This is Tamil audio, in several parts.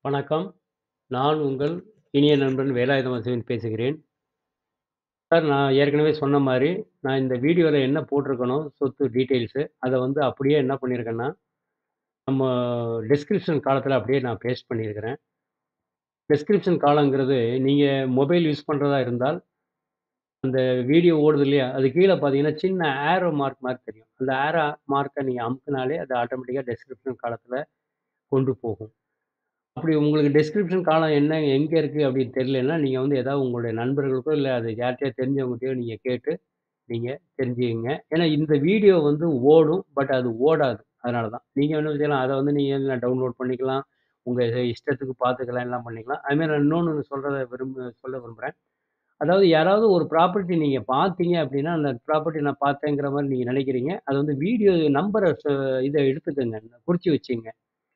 வணக்கம். நான் உங்கள் இனிய நண்பன் வேலாயுதம் வாசுதேவன் பேசுகிறேன். சார் நான் ஏற்கனவே சொன்ன மாரி, நான் இந்த வீடியோல என்ன போட்டிருக்கனோ சொத்து டீட்டெயில்ஸு, அத வந்து அப்படியே என்ன பண்ணியிருக்கேன்னா, நம்ம டிஸ்கிரிப்ஷன் காலத்தில அப்படியே நான் பேஸ்ட் பண்ணியிருக்கிறேன். டிஸ்கிரிப்ஷன் காலங்கிறது நீங்க மொபைல் யூஸ் பண்றதா இருந்தால், அந்த வீடியோ ஓடுது இல்லையா? அது கீழ பார்த்தீங்கன்னா, சின்ன ஏரோ மார்க் மாரி தெரியும். அந்த ஏரோ மார்க்க நீங்க அமுக்குனாலே அது ஆட்டோமேட்டிக்கா டிஸ்கிரிப்ஷன் காலத்தில கொண்டு போகும். அப்படி உங்களுக்கு டிஸ்கிரிப்ஷன் காலம் என்ன எங்க இருக்கு அப்படின்னு தெரியலன்னா, நீங்க வந்து ஏதாவது உங்களுடைய நண்பர்களுக்கோ, இல்ல அது யார்ட்டயாவது தெரிஞ்சவங்ககிட்டயோ நீங்க கேட்டு, நீங்க தெரிஞ்சுக்கங்க. ஏன்னா இந்த வீடியோ வந்து ஓடும். பட் அது ஓடாது. அதனால தான். நீங்க என்ன செய்யலாம், அத வந்து நீங்க டவுன்லோட் பண்ணிக்கலாம். உங்க இஷ்டத்துக்கு பார்த்துக்கலாம், எல்லாம் பண்ணிக்கலாம். அது மாரி நான் இன்னொன்னு சொல்றத விரும்ப சொல்ல விரும்புறேன். அதாவது யாராவது ஒரு ப்ராப்பர்ட்டி நீங்க பார்த்தீங்க அப்படின்னா, அந்த ப்ராப்பர்ட்டி நான் பார்த்தேங்கிற மாரி நீங்க நினைக்கிறீங்க. அது வந்து வீடியோ நம்பர ச இத எடுத்துக்கங்க. குறிச்சு வச்சுக்கங்க.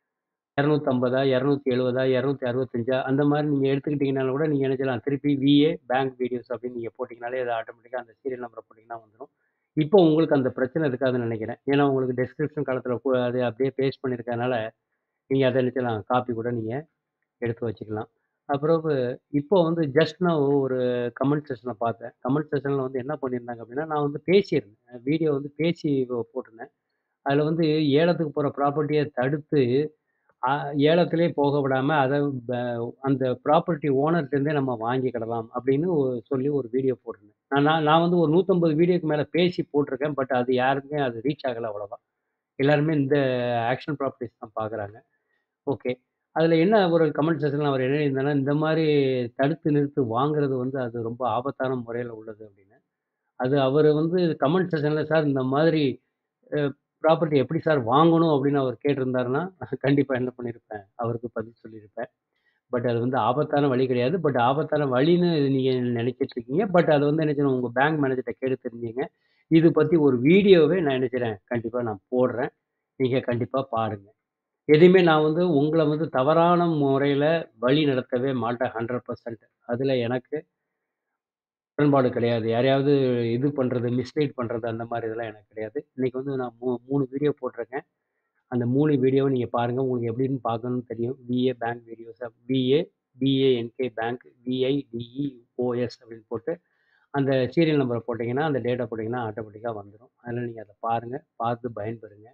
250 270 265 அந்த மாரி நீங்க எடுத்துக்கிட்டீங்கனாலும் கூட நீங்க என்ன செய்யலாம், திருப்பி விஏ பேங்க் வீடியோஸ் அப்படின்னு நீங்க போட்டீங்கனாலே, அது ஆட்டோமேட்டிக்கா அந்த சீரியல் நம்பர போட்டீங்கன்னா வந்துரும். இப்போ உங்களுக்கு அந்த பிரச்சனை இருக்காதுன்னு நெனைக்கிறேன். ஏன்னா உங்களுக்கு டிஸ்கிரிப்ஷன் காலத்தில கு அது அப்படியே பேஸ்ட் பண்ணியிருக்கிறதுனால, நீங்க அத என்ன செய்யலாம், காப்பி கூட நீங்க எடுத்து வச்சுக்கலாம். அப்புறம் இப்போ வந்து ஜஸ்ட் நான் ஒரு கமெண்ட் செக்ஷன பார்த்தேன். கமெண்ட் செக்ஷன்ல வந்து என்ன பண்ணியிருந்தாங்க அப்படின்னா, நான் வந்து பேசியிருந்தேன். வீடியோ வந்து பேசி போட்டிருந்தேன். அதில வந்து ஏலத்துக்கு போற ப்ராப்பர்ட்டிய தடுத்து, அ ஏலத்திலே போக விடாம, அத ப அந்த ப்ராப்பர்ட்டி ஓனர்ட்டருந்தே நம்ம வாங்கிக்கிடலாம் அப்படின்னு ஒ சொல்லி ஒரு வீடியோ போட்டிருந்தேன். நான் நான் வந்து ஒரு 150 வீடியோக்கு மேல பேசி போட்டிருக்கேன். பட் அது யாருக்குமே அது ரீச் ஆகல அவ்வளவா. எல்லாருமே இந்த ஆக்ஷன் ப்ராப்பர்ட்டீஸ் தான் பார்க்குறாங்க. ஓகே. அதில என்ன ஒரு கமெண்ட் செக்ஷன்ல அவர் என்ன எழுதியிருந்தாருன்னா, இந்த மாரி தடுத்து நிறுத்து வாங்குறது வந்து அது ரொம்ப ஆபத்தான முறையில உள்ளது அப்படின்னு. அது அவரு வந்து கமெண்ட் செக்ஷன்ல சார் இந்த மாதிரி அ ப்ராப்பர்ட்டி எப்படி சார் வாங்கணும் அப்படின்னு அவர் கேட்டிருந்தாருன்னா, கண்டிப்பா என்ன பண்ணியிருப்பேன், அவருக்கு பதில் சொல்லியிருப்பேன். பட் அது வந்து ஆபத்தான வழி கிடையாது. பட் ஆபத்தான வழின்னு நீங்க நினைச்சிட்டு இருக்கீங்க. பட் அத வந்து என்ன செய்யணும், உங்க பேங்க் மேனேஜர்ட்ட கேட்டு தெரிஞ்சுக்கங்க. இது பத்தி ஒரு வீடியோவே நான் என்ன செய்றேன், கண்டிப்பா நான் போடுறேன். நீங்க கண்டிப்பா பாருங்க. எதையுமே நான் வந்து உங்கள வந்து தவறான முறையில வழி நடத்தவே மாட்டேன் 100% அதுல எனக்கு உடன்பாடு கிடையாது. யாரையாவது இது பண்றது, மிஸ்கைட் பண்றது அந்த மாரி இதெல்லாம் எனக்கு கிடையாது. இன்னைக்கு வந்து நான் மூ 3 வீடியோ போட்டிருக்கேன். அந்த 3 வீடியோவும் நீங்க பாருங்க. உங்களுக்கு எப்படின்னு பார்க்கணும்னு தெரியும். VA bank videos VA, B A N K bank, V I D E O S அப்படின்னு போட்டு, அந்த சீரியல் நம்பர போட்டீங்கன்னா, அந்த டேட்டா போட்டீங்கன்னா ஆட்டோமேட்டிக்கா வந்துரும். அதனால நீங்க அத பாருங்க. பார்த்து பயன்பெறுங்க.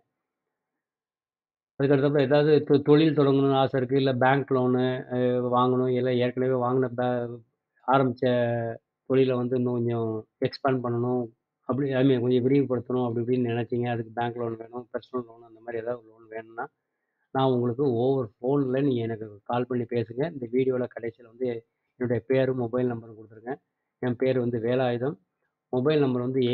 அதுக்கு அடுத்தாப்புல ஏதாவது தொ தொழில் தொடங்கணும்னு ஆசை இருக்கு. இல்ல பேங்க் லோனு அ வாங்கணும். இல்ல ஏற்கனவே வாங்குன பே ஆரம்பிச்ச தொழில வந்து இன்னும் கொஞ்சம் எக்ஸ்பேண்ட் பண்ணணும். அப்படி ஐ மீன் கொஞ்சம் விரிவுபடுத்தணும் அப்படி இப்படின்னு நினைச்சீங்க. அதுக்கு பேங்க் லோன் வேணும், பெர்சனல் லோன் அந்த மாரி ஏதாவது லோன் வேணும்னா, நான் உங்களுக்கு ஓவர் ஃபோன்ல நீங்க எனக்கு கால் பண்ணி பேசுங்க. இந்த வீடியோல கடைசியில வந்து என்னுடைய பேரும், மொபைல் நம்பரும் குடுத்துருக்கேன். என் பேரு வந்து வேலாயுதம். மொபைல் நம்பர் வந்து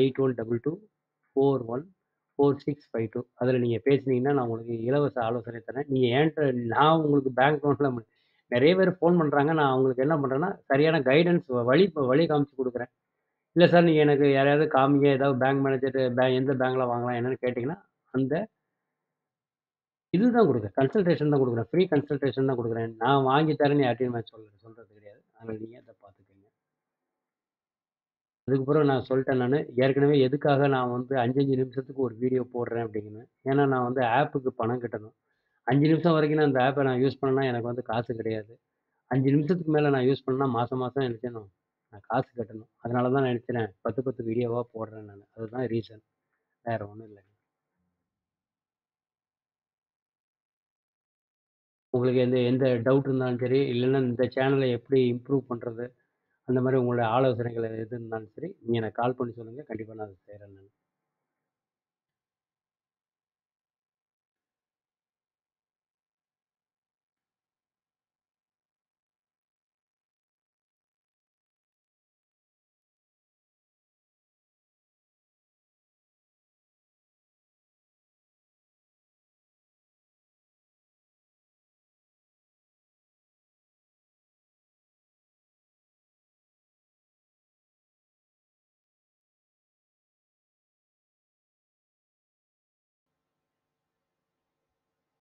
8122414652 அதில நீங்க பேசுனீங்கன்னா, நான் உங்களுக்கு இலவச ஆலோசனை தரேன். நீங்க என்ட்ட நான் உங்களுக்கு பேங்க் லோன்ல நெறைய பேர் ஃபோன் பண்றாங்க. நான் அவங்களுக்கு என்ன பண்றேன்னா, சரியான கைடன்ஸ் வழி வழி காமிச்சு குடுக்குறேன். இல்ல சார் நீங்க எனக்கு யாரையாவது காமிங்க. ஏதாவது பேங்க் மேனேஜர் பே எந்த பேங்க்ல வாங்கலாம் என்னன்னு கேட்டீங்கன்னா, அந்த இதுதான் குடுக்குறேன். கன்சல்டேஷன் தான் குடுக்குறேன். ஃப்ரீ கன்சல்டேஷன் தான் குடுக்குறேன். நான் வாங்கி தரேன்னு யார்ட்டயும் நான் சொல்ல சொல்றது கிடையாது. அதனால நீங்க அத பார்த்துக்கங்க. அதுக்கப்புறம் நான் சொல்ட்டேன் நானு. ஏற்கனவே எதுக்காக நான் வந்து 5, 5 நிமிஷத்துக்கு ஒரு வீடியோ போடுறேன் அப்படின்னு. ஏன்னா நான் வந்து ஆப்புக்கு பணம் கட்டணும். 5 நிமிஷம் வரைக்கும் நான் அந்த ஆப்ப நான் யூஸ் பண்ணேன்னா எனக்கு வந்து காசு கிடையாது. 5 நிமிஷத்துக்கு மேல நான் யூஸ் பண்ணா மாசம் மாசம் என்ன செய்யணும், நான் காசு கட்டணும். அதனால தான் நான் நினைக்கிறேன் 10, 10 வீடியோவா போடுறேன் நானு. அதுதான் ரீசன். வேற ஒண்ணும் இல்லங்க. உங்களுக்கு எந்த எந்த டவுட் இருந்தாலும் சரி, இல்லன்னா இந்த சேனல எப்படி இம்ப்ரூவ் பண்றது, அந்த மாரி உங்களுடைய ஆலோசனைகள் எது இருந்தாலும் சரி, நீங்க எனக்கு கால் பண்ணி சொல்லுங்க. கண்டிப்பா நான் அத செய்றேன் நானு.